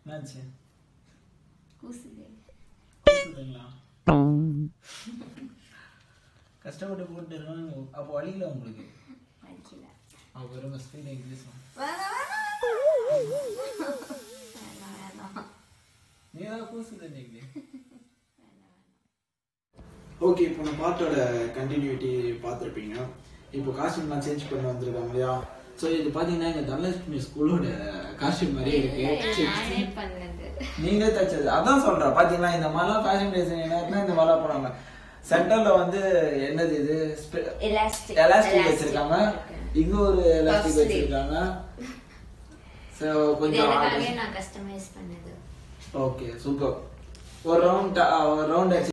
என்னாச்சு கூசுது சொல்றீங்களா கஷ்டப்பட்டு போட்டு இருக்காங்க அப்போ வழியில உங்களுக்கு படிக்கல அவங்க வெறும் ஸ்பீட் இங்கிலீஷ் வேணாம் வேணாம் வேணாம் நீ ஏதாவது கூசு தெரிஞ்சுக்கல ஓகே இப்போ நம்ம பாட்டோட கண்டினியூட்டி பார்த்துருப்பீங்க இப்போ காஸ்டியூம்லாம் சேஞ்ச் பண்ணி வந்திருக்காங்க இல்லையா ஸோ இது பார்த்தீங்கன்னா எங்கள் தனலட்சுமி ஸ்கூலோட காஸ்டியூம் மாதிரியே இருக்கு நானே பண்ணது நீங்களே தைச்சது அதான் சொல்றேன் பாத்தீங்களா இந்த மாதிரிலாம் ஃபேஷன் டிசைனர்னா இந்த மாதிரிலாம் போறாங்க சென்டர்ல வந்து என்னது இது எலாஸ்டிக் எலாஸ்டிக் வச்சிருக்காங்க இங்க ஒரு எலாஸ்டிக் Puff வச்சிருக்காங்க சோ இது கொஞ்சம் எனக்காகவே நான் கஸ்டமைஸ் பண்ணது ஓகே சூப்பர் ஒரு ரவுண்ட் ஒரு ரவுண்ட் அடிச்சு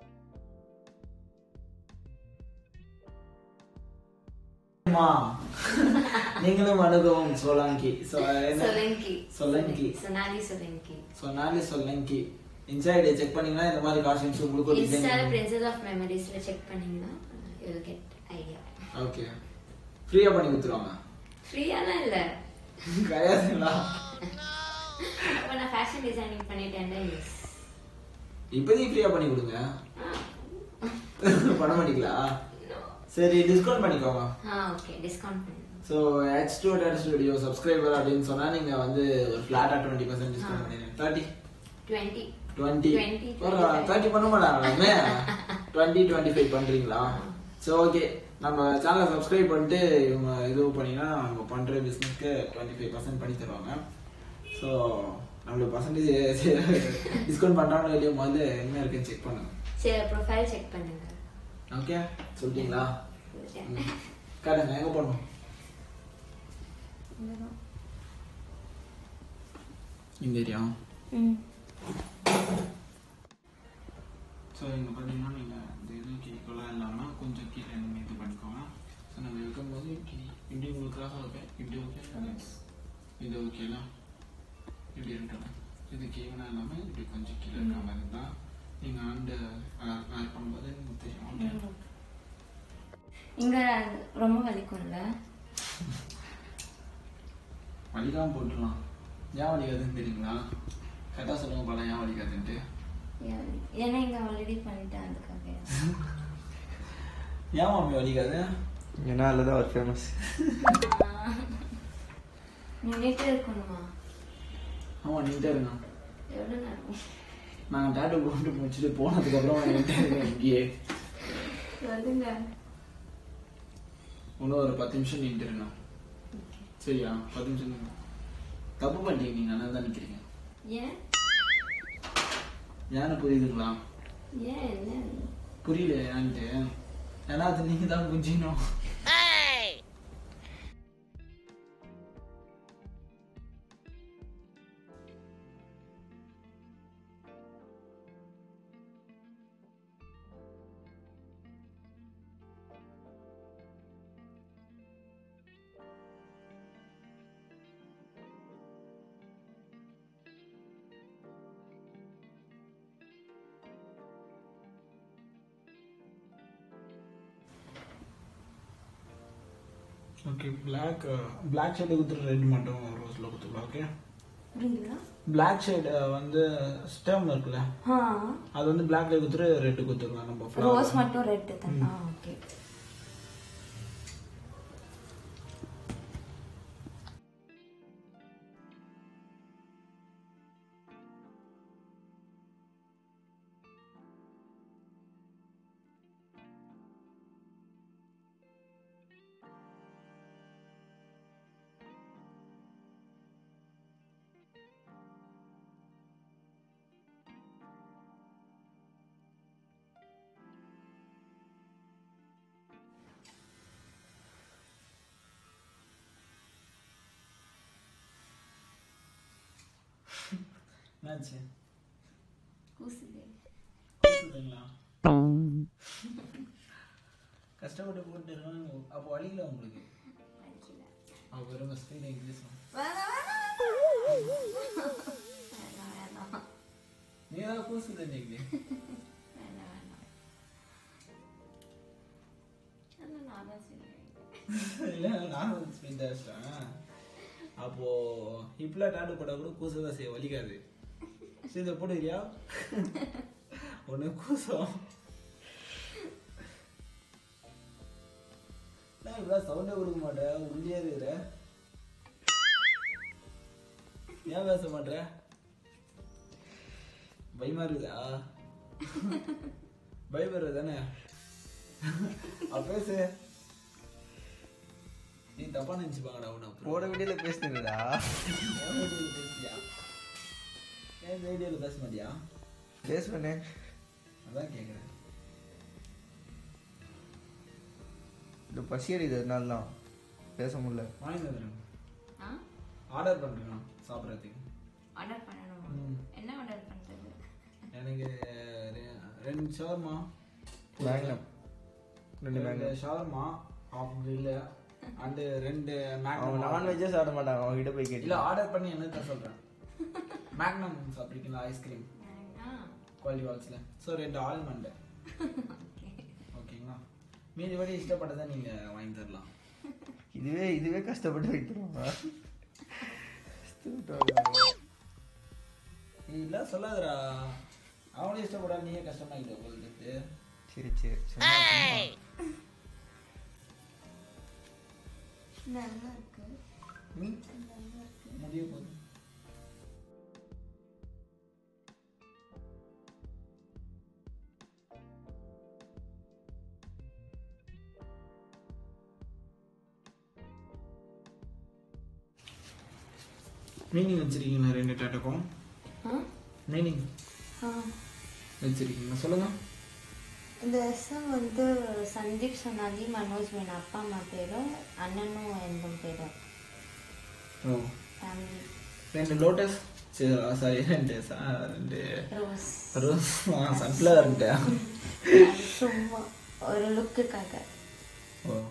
அம்மா, நீங்களும் அனுபவம் சோலாங்கி So, என்ன- சொலங்கி சொலங்கி சொனாலி சொலங்கி சொன்னாலே சொல்லங்கி இன்சைடு செக் பண்ணீங்கன்னா இந்த மாதிரி காஸ்டியூம்ஸ் உங்களுக்கு ஒரு இன்ஸ்டால டிசைன் பிரின்சஸ் ஆஃப் மெமரிஸ்ல செக் பண்ணீங்கன்னா you will get idea okay ஃப்ரீயா பண்ணி கொடுத்துருவாங்க ஃப்ரீயாலாம் இல்ல கிடையாதுங்களா அப்ப நான் ஃபேஷன் டிசைனிங் பண்ணிட்டேன்ல எஸ் இப்போதைக்கு ஃப்ரீயா பண்ணி கொடுங்க பண்ண மாட்டீங்களா சரி டிஸ்கவுண்ட் பண்ணிக்கோங்க ஆ ஓகே டிஸ்கவுண்ட் பண்ணுங்க so H two date studio subscriber அப்படின்னு சொன்னா நீங்க வந்து ஒரு ஃபிளாட்டா டுவெண்ட்டி பர்சன்ட் டிஸ்கவுண்ட் பண்ணிடுங்க தேர்ட்டி டுவெண்ட்டி டுவெண்ட்டி 20, ஒரு 25. தேர்ட்டி பண்ண மாட்டாங்களாமே டுவெண்ட்டி டுவெண்ட்டி ஃபைவ் பண்றீங்களா ஸோ ஓகே நம்ம சேனலை சப்ஸ்கிரைப் பண்ணிட்டு இவங்க இது பண்ணீங்கன்னா நம்ம பண்ற பிஸ்னஸ்க்கு டுவெண்ட்டி ஃபைவ் பர்சன்ட் பண்ணி தருவாங்க ஸோ நம்மளுக்கு பர்சன்டேஜ் டிஸ்கவுண்ட் பண்றாங்களோ இல்லையோ முதல்ல என்ன இருக்குன்னு செக் பண்ணுங்க சரி ப்ரொஃபைல் செக் பண்ணுங்க ஓகே சொல்லிட்டீங்களா ம். காட்டுங்க எங்க போடணும் இந்த ஏரியா ம் ஸோ இங்கே பார்த்தீங்கன்னா நீங்கள் இந்த இது கேக்கெல்லாம் இல்லாமல் கொஞ்சம் கீழே நீங்கள் இது பண்ணிக்கோங்க ஸோ நம்ம இருக்கும்போது இப்படி இப்படி உங்களுக்கு கிராஸ் வைப்பேன் இப்படி ஓகே இது ஓகேல இப்படி இருக்கணும் இது கீழே இல்லாமல் இப்படி கொஞ்சம் கீழே இருக்க மாதிரி இருந்தால் நீங்கள் ஆண்டு வேர் பண்ணும்போது உங்களுக்கு தெரியும் ஓகே இங்க ரொம்ப வலிக்கும்ல வலிக்காமல் போட்டுடலாம் ஏன் வலிக்காதுன்னு தெரியுங்களா கரெக்டாக சொல்லுங்க படம் ஏன் வலிக்காதுன்ட்டு ஏன்னா இங்க ஆல்ரெடி பண்ணிட்டேன் அதுக்காக ஏன் மாமி வலிக்காது ஏன்னா அதில் தான் ஒரு ஃபேமஸ் நின்றுட்டே இருக்கணுமா ஆமாம் நீட்டாக இருங்க எவ்வளவு நேரம் நாங்கள் டேட்டு போட்டு முடிச்சுட்டு போனதுக்கப்புறம் நீட்டாக இருக்கேன் இங்கேயே சொல்லுங்க இன்னும் ஒரு பத்து நிமிஷம் நின்று இருங்க சரியா பத்து நிமிஷம் நின்னு. தப்பு பண்ணிட்டீங்க நீங்க நல்லா தான் நிக்கிறீங்க ஏன் ஏன்னு புரியுதுங்களா ஏன் என்ன புரியல ஏன்ட்டு ஏன்னா அது நீங்க தான் புரிஞ்சிக்கணும் ஓகே பிளாக் பிளாக் ஷேடு கொடுத்துட்டு ரெட் மட்டும் ரோஸ்ல கொடுத்துக்கலாம் ஓகே புரியுதா பிளாக் ஷேடு வந்து ஸ்டெம் இருக்குல்ல ஆ அது வந்து பிளாக்ல கொடுத்துட்டு ரெட் கொடுத்துக்கலாம் நம்ம flower. ரோஸ் மட்டும் ரெட் தான் ஆ ஓகே என்னாச்சு கூசுது சொல்றீங்களா கஷ்டப்பட்டு போட்டு இருக்காங்க அப்போ வழியில உங்களுக்கு படிக்கல அவங்க வெறும் ஸ்பீட் இங்கிலீஷ் வேணாம் வேணாம் வேணாம் நீ ஏதாவது கூசு தெரிஞ்சுக்கல வேணாம் வேணாம் ஆனால் நான் தான் சொல்லுவேன் இல்ல நானும் ஸ்பீட் தான் அப்போ ஹிப்ல டாட்டு போட்டா கூட கூச தான் செய்ய வலிக்காது சரி இதை போட்டுக்கிறியா ஒன்று கூசம் நான் இப்படிலாம் சவுண்டே கொடுக்க மாட்டேன் உள்ளே இருக்கிற ஏன் பேச மாட்டேற பயமா இருக்குதா பயப்படுறது தானே அப்ப பேசு நீ தப்பா நினைச்சுப்பாங்கடா உன்னை அப்புறம் போட வீடியோல பேசுனீங்களா உன் வீடியோல பேசுறியா ஏன் இந்த வீடியோல பேச மாட்டியா பேசுவேனே அதான் கேக்குறேன் இந்த பசி அடிக்குது அதனால தான் பேச முடியல வாங்கி வந்துடுறேன் ஆ ஆர்டர் பண்றேன் சாப்பிட்றதுக்கு ஆர்டர் பண்ணணும் ம். என்ன ஆர்டர் பண்றது எனக்கு ரெ- ரெண்டு ஷவர்மா மேக்னம் ரெண்டு magnum shawarma of grill and ரெண்டு அவன் மேக்னம் நான்வெஜ்ஜே சாப்பிட மாட்டான் அவன் கிட்ட போய் இல்ல கேட்டு ஆர்டர் பண்ணி என்ன தான் சொல்றேன் மேக்னம் சாப்பிட்ருக்கீங்களா ஐஸ்கிரீம் ஆ குவாலிட்டி வால்ஸ்ல ஸோ ரெண்டு ஆல்மண்ட் ஓகேங்களா மீதி படி இஷ்டப்பட்டதை நீங்க வாங்கி தரலாம் இதுவே இதுவே கஷ்டப்பட்டு வைக்கிறோம் நீ இல்ல சொல்லாதடா அவனே இஷ்டப்படாத நீயே கஷ்டமாயிட்ட உங்களுக்கு சரி சரி சும்மா சும்மா. நல்லா இருக்கு ம்? முடிய போகுது மீனிங் வச்சிருக்கீங்களா ரெண்டு டேட்டுக்கும் ஆ மீனிங் ஆ வச்சிருக்கீங்களா சொல்லுங்க இந்த எஸ்எம் வந்து சந்தீப் சொன்னாதி மனோஜ் வேணும் அப்பா அம்மா பேரு அண்ணனும் எந்த பேரு ஓ ஃபேமிலி ரெண்டு லோட்டஸ் சரி சாரி ரெண்டு ச- ரெண்டு ரோஸ் ரோஸ் சன்ஃப்ளவர்ன்ட்டு அது சும்மா ஒரு லுக்குக்காக ஓ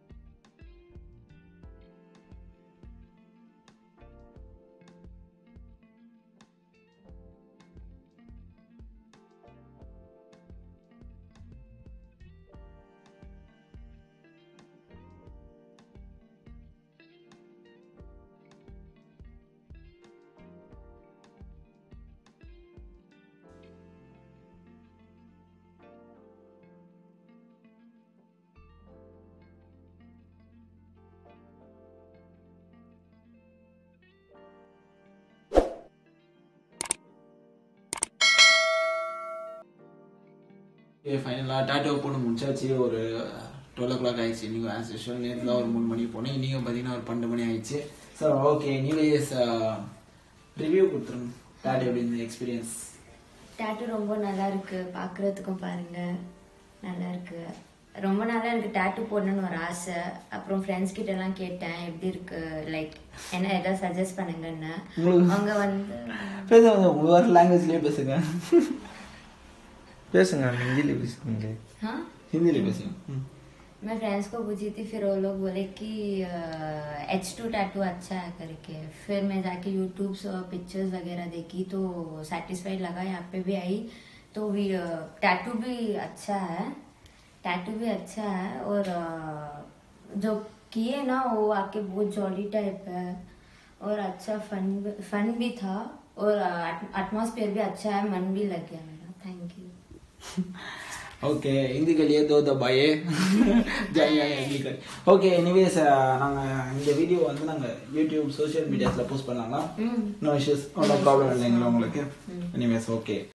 ஃபைனலாக டாட்டோ போட்டு முடிச்சாச்சு ஒரு டுவெல் ஓ கிளாக் ஆயிடுச்சு நீங்கள் ஆஸ் யூஷுவல் நேற்று தான் ஒரு மூணு மணிக்கு போனேன் இன்றைக்கும் பார்த்தீங்கன்னா ஒரு பன்னெண்டு மணி ஆயிடுச்சு ஸோ ஓகே நீங்களே ரிவ்யூ கொடுத்துருங்க டாட்டோ எப்படி இந்த எக்ஸ்பீரியன்ஸ் டேட்டு ரொம்ப நல்லா இருக்கு பார்க்கறதுக்கும் பாருங்க நல்லா இருக்கு ரொம்ப நாளா எனக்கு டேட்டு போடணும்னு ஒரு ஆசை அப்புறம் ஃப்ரெண்ட்ஸ் கிட்ட எல்லாம் கேட்டேன் எப்படி இருக்கு லைக் என்ன ஏதாவது சஜஸ்ட் பண்ணுங்கன்னு அவங்க வந்து பேசுங்க ஒவ்வொரு லாங்குவேஜ்லேயே பேசுங்க பேசுங்க ஹிந்தியில பேசுங்க हाँ ஹிந்தியில் பேசுங்க ம். मैं फ्रेंड्स को पूछी थी फिर वो लोग बोले कि एच टू टैटू अच्छा है करके फिर मैं जाके यूट्यूब से पिक्चर्स वगैरह देखी तो सेटिस्फाइड लगा यहाँ पे भी आई तो भी टैटू भी अच्छा है टैटू भी अच्छा है और अ, जो किए ना वो आके बहुत जॉली टाइप है और अच्छा फन फन भी था और एटमॉस्फेयर भी अच्छा है मन भी लग गया मेरा थैंक यू ஓகே ஹிந்தி கலியே தோ தபாயே ஜாலியாக ஹிந்தி கலி ஓகே எனிவேஸ் நாங்கள் இந்த வீடியோ வந்து நாங்கள் யூடியூப் சோஷியல் மீடியாஸில் போஸ்ட் பண்ணலாங்களா Mm. நோ இஷ்யூஸ் ஒன்றும் ப்ராப்ளம் இல்லைங்களா உங்களுக்கு எனிவேஸ் ஓகே